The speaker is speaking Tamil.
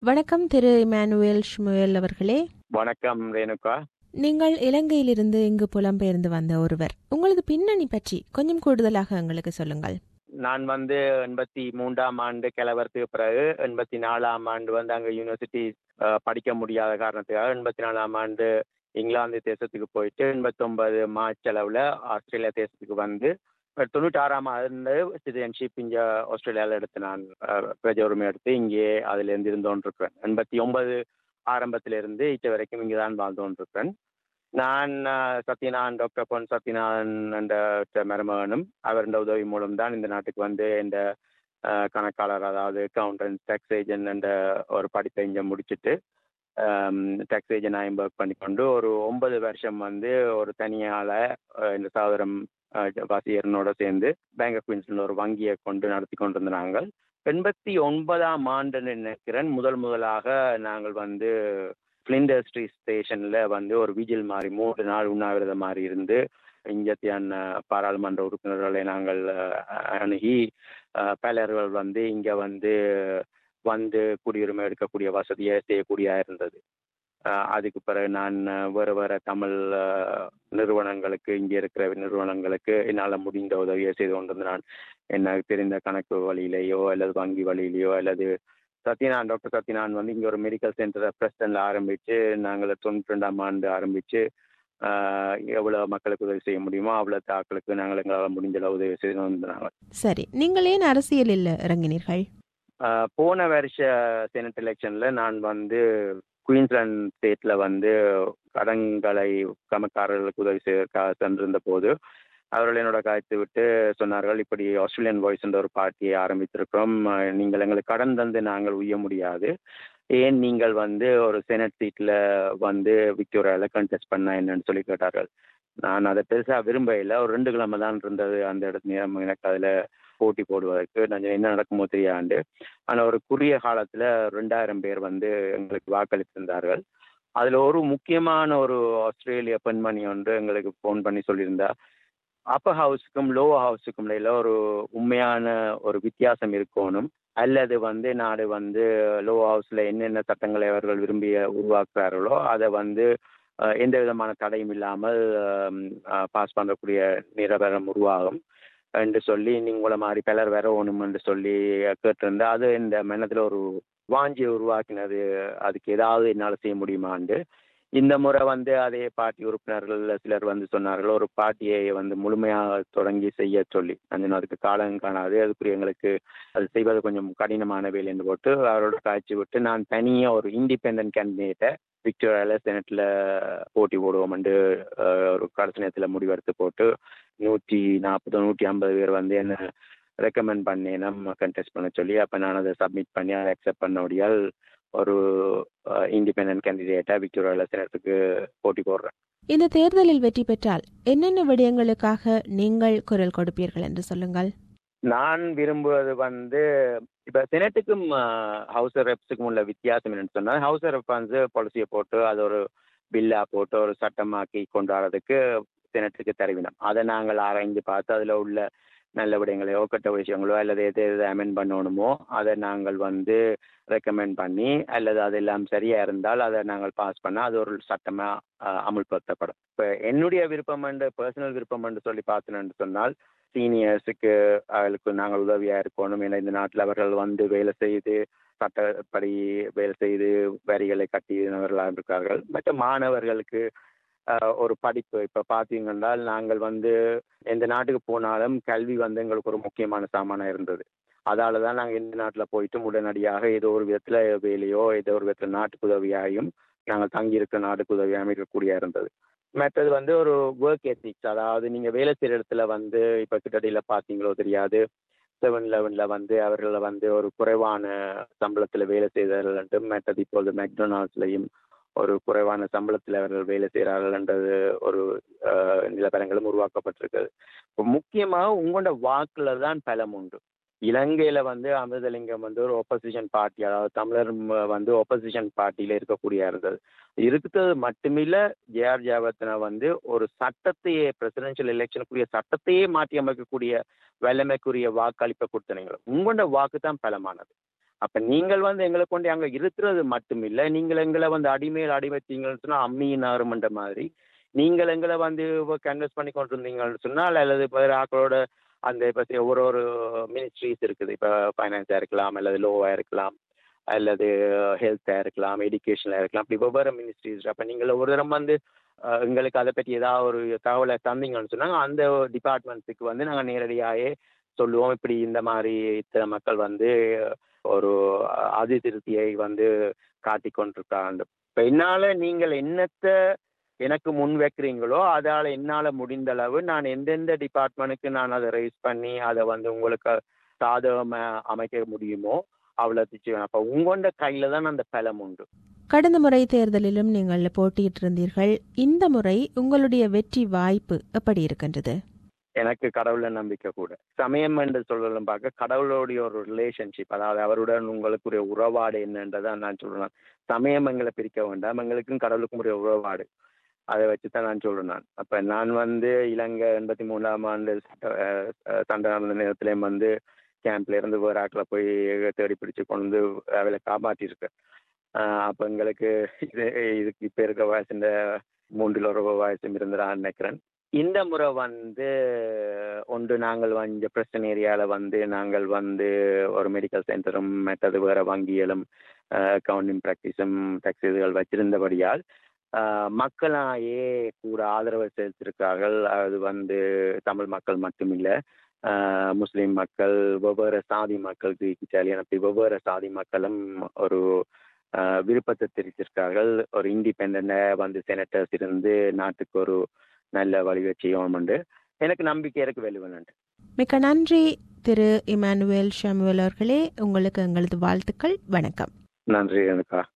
வணக்கம் திரு இமானுவேல் ஷ்முவேல் அவர்களே வணக்கம் ரேணுகா நீங்கள் இலங்கையிலிருந்து இங்கு புலம்பெயர்ந்து வந்த ஒருவர் உங்களது பின்னணி பற்றி கொஞ்சம் கூடுதலாக எங்களுக்கு சொல்லுங்கள் நான் வந்து எண்பத்தி மூன்றாம் ஆண்டு கிளவரத்துக்கு பிறகு எண்பத்தி நாலாம் ஆண்டு வந்து அங்கே யூனிவர்சிட்டி படிக்க முடியாத காரணத்துக்காக எண்பத்தி நாலாம் ஆண்டு இங்கிலாந்து தேசத்துக்கு போயிட்டு எண்பத்தொன்பது மார்ச் அளவில் ஆஸ்திரேலியா தேசத்துக்கு வந்து தொண்ணூற்றாறாம் ஆண்டு சிட்டிசன்ஷிப் இங்கே ஆஸ்திரேலியாவில் எடுத்து நான் அஹ், பிரஜ உரிமை எடுத்து இங்கே அதுலேருந்து இருந்து கொண்டிருக்கிறேன் எண்பத்தி ஒன்பது ஆரம்பத்திலிருந்து இட்ட வரைக்கும் இங்கே தான் வாழ்ந்து கொண்டிருக்கிறேன் நான் அஹ், சத்யநாதன் டாக்டர் பொன் சத்யநாதன் என்ற மருமகனும் அவருடைய உதவி மூலம் தான் இந்த நாட்டுக்கு வந்து இந்த அஹ், கணக்காளர் அதாவது அக்கௌண்டன்ட் டேக்ஸ் ஏஜென்ட் என்ற ஒரு படிப்பை இங்கே முடிச்சுட்டு டேக்ஸ் ஏஜென்ட் ஒர்க் பண்ணிக்கொண்டு ஒரு ஒன்பது வருஷம் வந்து ஒரு தனியால் இந்த சகோதரம் அஹ், வாசியரனோட சேர்ந்து பேங்க் ஆஃப் குயின்ஸ்ல ஒரு வங்கியை கொண்டு நடத்தி கொண்டிருந்த நாங்கள் எண்பத்தி ஒன்பதாம் ஆண்டு நினைக்கிறேன் முதல் முதலாக நாங்கள் வந்து ஃபிளிண்டர்ஸ்ட்ரி ஸ்டேஷனில் வந்து ஒரு விஜில் மாதிரி மூன்று நாள் உண்ணாவிரதம் மாதிரி இருந்து இங்கத்தியான் பாராளுமன்ற உறுப்பினர்களை நாங்கள் அஹ், அணுகி அஹ், பலர்கள் வந்து இங்கே வந்து வந்து குடியுரிமை எடுக்கக்கூடிய வசதியை செய்யக்கூடிய இருந்தது அஹ், அதுக்கு பிறகு நான் அஹ், வேறு வேறு தமிழ் அஹ், நிறுவனங்களுக்கு இங்கே இருக்கிற நிறுவனங்களுக்கு என்னால் முடிந்த உதவியை செய்து கொண்டிருந்த நான் எனக்கு தெரிந்த கணக்கு வழியிலேயோ அல்லது வங்கி வழியிலேயோ அல்லது சத்யநான் டாக்டர் சத்யநான் வந்து இங்கே ஒரு மெடிக்கல் சென்டரை பிரசிடண்டில் ஆரம்பித்து நாங்கள் தொண்ணூற்றி ரெண்டாம் ஆண்டு ஆரம்பித்து எவ்வளோ மக்களுக்கு உதவி செய்ய முடியுமோ அவ்வளோ தாக்களுக்கு நாங்கள் எங்களால் முடிஞ்ச அளவு உதவி செய்து வந்தாங்க சரி நீங்கள் ஏன் அரசியலில் இறங்கினீர்கள் ஆஹ் போன வருஷ செனட் எலெக்ஷன்ல நான் வந்து குயின்ஸ்லாந்து ஸ்டேட்ல வந்து கடன்களை கமக்காரர்களுக்கு உதவி செய்வதற்காக சென்றிருந்த போது அவர்கள் என்னோட காய்த்து விட்டு சொன்னார்கள் இப்படி ஆஸ்திரேலியன் வாய்ஸ் என்ற ஒரு பார்ட்டியை ஆரம்பித்திருக்கிறோம் ஆஹ் நீங்கள் எங்களுக்கு கடன் தந்து நாங்கள் உய்ய முடியாது ஏன் நீங்கள் வந்து ஒரு செனட் சீட்டில் வந்து விக்டோரியாவில் கண்டெஸ்ட் பண்ண என்னன்னு சொல்லி கேட்டார்கள் நான் அதை பெருசாக விரும்பல ஒரு ரெண்டு கிழமை தான் இருந்தது அந்த இடத்து நேரம் எனக்கு அதில் போட்டி போடுவதற்கு நான் என்ன நடக்குமோ தெரியாண்டு ஆனால் ஒரு குறுகிய காலத்தில் ரெண்டாயிரம் பேர் வந்து எங்களுக்கு வாக்களித்திருந்தார்கள் அதில் ஒரு முக்கியமான ஒரு ஆஸ்திரேலிய பெண்மணி ஒன்று எங்களுக்கு ஃபோன் பண்ணி சொல்லியிருந்தா அப்பர் ஹவுஸுக்கும் லோவர் ஹவுஸுக்கும் இடையில ஒரு உண்மையான ஒரு வித்தியாசம் இருக்கணும் அல்லது வந்து நாடு வந்து லோ ஹவுஸில் என்னென்ன சட்டங்களை அவர்கள் விரும்பி உருவாக்குறார்களோ அதை வந்து அஹ், எந்த விதமான தடையும் இல்லாமல் பாஸ் பண்ணக்கூடிய நிரபரம் உருவாகும் என்று சொல்லி நீங்கள மாதிரி பலர் வரணும் என்று சொல்லி கேட்டிருந்தா அது இந்த மனத்தில் ஒரு வாஞ்சியை உருவாக்கினது அதுக்கு ஏதாவது என்னால் செய்ய முடியுமாண்டு இந்த முறை வந்து அதே பார்ட்டி உறுப்பினர்கள் சிலர் வந்து சொன்னார்கள் ஒரு பார்ட்டியை வந்து முழுமையாக தொடங்கி செய்ய சொல்லி நான் அதுக்கு காலம் காணாது அதுக்குரிய எங்களுக்கு அது செய்வது கொஞ்சம் கடினமான வேலை என்று போட்டு அவரோட காய்ச்சி விட்டு நான் தனியாக ஒரு இண்டிபெண்ட் கேண்டிடேட்டை விக்டோரியாவில் செனட்டில் போட்டி போடுவோம் என்று அஹ், ஒரு கடைசி நேரத்தில் முடிவெடுத்து போட்டு நூற்றி நாற்பது நூற்றி ஐம்பது பேர் வந்து என்ன ரெக்கமெண்ட் பண்ணி நம்ம கண்டெஸ்ட் பண்ண சொல்லி அப்போ நான் அதை சப்மிட் பண்ணி அதை அக்செப்ட் பண்ணபடியால் ஒரு இண்டிபெண்ட் கேண்டிடேட்டாக விக்டோரியாவில் செனட்டுக்கு போட்டி போடுறேன் இந்த தேர்தலில் வெற்றி பெற்றால் என்னென்ன விடயங்களுக்காக நீங்கள் குரல் கொடுப்பீர்கள் என்று சொல்லுங்கள் நான் விரும்புவது வந்து இப்போ செனட்டுக்கும் ஹவுஸ் ரெப்ஸுக்கும் உள்ள வித்தியாசம் என்னன்னு சொன்னால் ஹவுஸ் ரெப் வந்து பாலிசியை போட்டு அது ஒரு பில்லாக போட்டு ஒரு சட்டமாக்கி கொண்டு வரதுக்கு செனட்டுக்கு தருவினோம் அதை நாங்கள் ஆராய்ந்து பார்த்து அதில் உள்ள நல்ல விடயங்களையோ கெட்ட விஷயங்களோ அல்லது எது எது அமெண்ட் பண்ணணுமோ அதை நாங்கள் வந்து ரெக்கமெண்ட் பண்ணி அல்லது அதெல்லாம் சரியாக இருந்தால் அதை நாங்கள் பாஸ் பண்ணால் அது ஒரு சட்டமாக அமுல்படுத்தப்படும் இப்போ என்னுடைய விருப்பம் என்று பர்சனல் விருப்பம் என்று சொல்லி பார்த்தேன்னு சொன்னால் சீனியர்ஸுக்கு அவர்களுக்கு நாங்கள் உதவியாக இருக்கணும் ஏன்னா இந்த நாட்டில் அவர்கள் வந்து வேலை செய்து சட்டப்படி வேலை செய்து வரிகளை கட்டினவர்களாக இருக்கார்கள் மற்ற மாணவர்களுக்கு ஆஹ், ஒரு படிப்பு இப்போ பார்த்தீங்கன்னா நாங்கள் வந்து எந்த நாட்டுக்கு போனாலும் கல்வி வந்து எங்களுக்கு ஒரு முக்கியமான சாமானாக இருந்தது அதால தான் நாங்கள் இந்த நாட்டில் போயிட்டு உடனடியாக ஏதோ ஒரு விதத்தில் வேலையோ ஏதோ ஒரு விதத்தில் நாட்டுக்கு உதவியாயும் நாங்கள் தங்கியிருக்க நாட்டுக்கு உதவியாகவும் இருக்கக்கூடிய இருந்தது மற்றது வந்து ஒரு ஒர்க் எத்திக்ஸ் அதாவது நீங்கள் வேலை செய்கிற இடத்துல வந்து இப்போ கிட்டடியில் பார்த்தீங்களோ தெரியாது செவன் லெவனில் வந்து அவர்களை வந்து ஒரு குறைவான சம்பளத்தில் வேலை செய்தார்கள் மற்றது இப்போது மெக்டொனால்ட்ஸ்லையும் ஒரு குறைவான சம்பளத்தில் அவர்கள் வேலை செய்கிறார்கள் என்றது ஒரு அஹ், நிலவரங்களும் உருவாக்கப்பட்டிருக்குது இப்போ முக்கியமாக உங்களோட வாக்குல தான் பலம் உண்டு இலங்கையில வந்து அமிர்தலிங்கம் வந்து ஒரு ஒப்போசிஷன் பார்ட்டி அதாவது தமிழர் ம- வந்து ஒப்போசிஷன் பார்ட்டியில இருக்கக்கூடிய இருந்தது இருக்கிறது மட்டுமில்ல ஜேஆர் ஜெயவர்தனா வந்து ஒரு சட்டத்தையே பிரசிடென்ஷியல் எலெக்ஷனுக்குரிய சட்டத்தையே மாற்றி அமைக்கக்கூடிய வல்லமைக்குரிய வாக்களிப்பை கொடுத்தனீங்க உங்களோட வாக்கு தான் பலமானது அப்ப நீங்கள் வந்து எங்களை கொண்டு அங்க இருக்கிறது மட்டும் இல்ல நீங்கள் எங்களை வந்து அடிமையில் அடிமைத்தீங்கன்னு சொன்னா அம்மியின் ஆறுமன்ற மாதிரி நீங்கள் எங்களை வந்து கன்வெஸ்ட் பண்ணி கொண்டு இருந்தீங்கன்னு சொன்னால் அல்லது இப்போ ஆக்களோட அந்த இப்போ ஒரு ஒரு மினிஸ்ட்ரிஸ் இருக்குது இப்போ ஃபைனான்ஸாக இருக்கலாம் அல்லது லோவாக இருக்கலாம் அல்லது ஹெல்த்தாக இருக்கலாம் எஜுகேஷனாக இருக்கலாம் அப்படி வெவ்வேறு மினிஸ்ட்ரிஸ் அப்போ நீங்கள் ஒரு தரம் வந்து அஹ், எங்களுக்கு அதை பற்றி ஏதாவது ஒரு தகவலை தந்தீங்கன்னு சொன்னாங்க அந்த டிபார்ட்மெண்ட்ஸுக்கு வந்து நாங்கள் நேரடியாகவே சொல்லுவோம் இப்படி இந்த மாதிரி இத்தனை மக்கள் வந்து ஒரு அதிருப்தியை வந்து காட்டி கொண்டிருக்காங்க இப்போ என்னால் நீங்கள் என்னத்தை எனக்கு முன் வைக்கிறீங்களோ அதால் என்னால் முடிந்த அளவு நான் எந்தெந்த டிபார்ட்மெண்ட்டுக்கு நான் அதை ரைஸ் பண்ணி அதை வந்து உங்களுக்கு சாதகமாக அமைக்க முடியுமோ அவ்வளோ செய்வேன் அப்போ உங்களோட கையில் தான் அந்த பலம் உண்டு கடந்த முறை தேர்தலிலும் நீங்கள் போட்டியிட்டு இருந்தீர்கள் இந்த முறை உங்களுடைய வெற்றி வாய்ப்பு எப்படி இருக்கின்றது எனக்கு கடவுள நம்பிக்கை கூட சமயம் என்று சொல்லலாம் பார்க்க கடவுளுடைய ஒரு ரிலேஷன்ஷிப் அதாவது அவருடன் உங்களுக்குரிய உறவாடு என்னன்றதை நான் சொல்றேன் சமயம் எங்களை பிரிக்க வேண்டாம் எங்களுக்கும் கடவுளுக்கும் உரிய உறவாடு அதை வச்சு தான் நான் சொல்றேன் நான் அப்ப நான் வந்து இலங்கை எண்பத்தி மூணாம் ஆண்டு சட்ட- அஹ் அஹ் சண்டை நடந்த நேரத்துலயும் வந்து கேம்ப்ல இருந்து வேற ஆட்களை போய் தேடி பிடிச்சு கொண்டு வந்து அவளை காப்பாற்றிருக்கேன் ஆஹ் அப்ப எங்களுக்கு இது இதுக்கு இப்ப இருக்க வயசுல மூன்றில் ஒரு வயசும் இருந்தான்னு நினைக்கிறேன் இந்த முறை வந்து ஒன்று நாங்கள் வந்து பிரச்சனை ஏரியாவில் வந்து நாங்கள் வந்து ஒரு மெடிக்கல் சென்டரும் மற்றது வேற வங்கிகளும் அக்கவுண்டிங் ப்ராக்டிஸும் டேக்ஸ் இதுகள் வச்சிருந்தபடியால் ஆஹ் மக்களாயே கூட ஆதரவு செலுத்தியிருக்கார்கள் அது வந்து தமிழ் மக்கள் மட்டும் இல்லை முஸ்லீம் மக்கள் வெவ்வேறு சாதி மக்கள் கிரீக் இட்டாலியன் அப்படி வெவ்வேறு சாதி மக்களும் ஒரு ஆஹ் விருப்பத்தை தெரிவிச்சிருக்கார்கள் ஒரு இண்டிபெண்டாக வந்து செனட்டர்ஸ் இருந்து நாட்டுக்கு ஒரு நல்ல வழிவை செய்யணும்னு எனக்கு நம்பிக்கை இருக்கு வெளிவனண்டு மிக்க நன்றி திரு இமானுவேல் ஷாமுவேல் அவர்களே உங்களுக்கு எங்களது வாழ்த்துக்கள் வணக்கம் நன்றி எனக்கா